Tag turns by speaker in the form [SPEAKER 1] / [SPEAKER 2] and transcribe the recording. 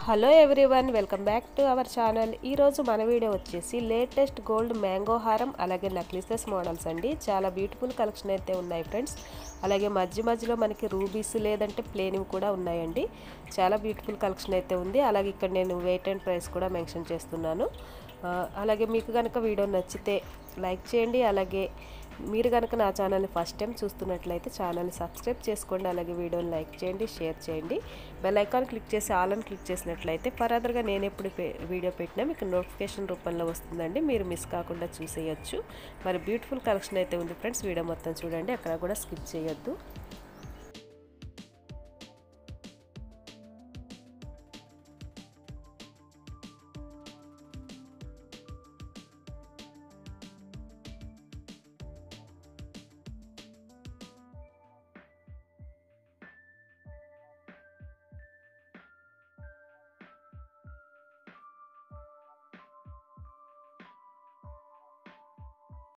[SPEAKER 1] hello everyone welcome back to our channel ఈరోజు మన video వచ్చేసి లేటెస్ట్ గోల్డ్ మ్యాంగో హారం అలాగే నక్లిసెస్ మోడల్స్ అండి చాలా బ్యూటిఫుల్ కలెక్షన్ అయితే ఉన్నాయి ఫ్రెండ్స్ అలాగే మధ్య మధ్యలో మనకి రూబీస్ లేదంటే ప్లేనివి కూడా ఉన్నాయండి చాలా బ్యూటిఫుల్ కలెక్షన్ అయితే ఉంది అలాగే ఇక్కడ నేను వెయిట్ అండ్ ప్రైస్ కూడా మెన్షన్ చేస్తున్నాను ఆ, అలాగే మీకు కనుక వీడియో నచ్చితే లైక్ చేయండి అలాగే మీరు కనుక నా ఛానల్ని ఫస్ట్ టైం చూస్తున్నట్లయితే ఛానల్ని సబ్స్క్రైబ్ చేసుకోండి అలాగే వీడియోని లైక్ చేయండి షేర్ చేయండి బెల్ ఐకాన్ క్లిక్ చేసి ఆల్ అని క్లిక్ చేసినట్లయితే ఫర్దర్గా నేను ఎప్పుడు పె- వీడియో పెట్టినా మీకు నోటిఫికేషన్ రూపంలో వస్తుందండి మీరు మిస్ కాకుండా చూసేయచ్చు మరి బ్యూటిఫుల్ కలెక్షన్ అయితే ఉంది ఫ్రెండ్స్ వీడియో మొత్తం చూడండి అక్కడ కూడా స్కిప్ చేయొద్దు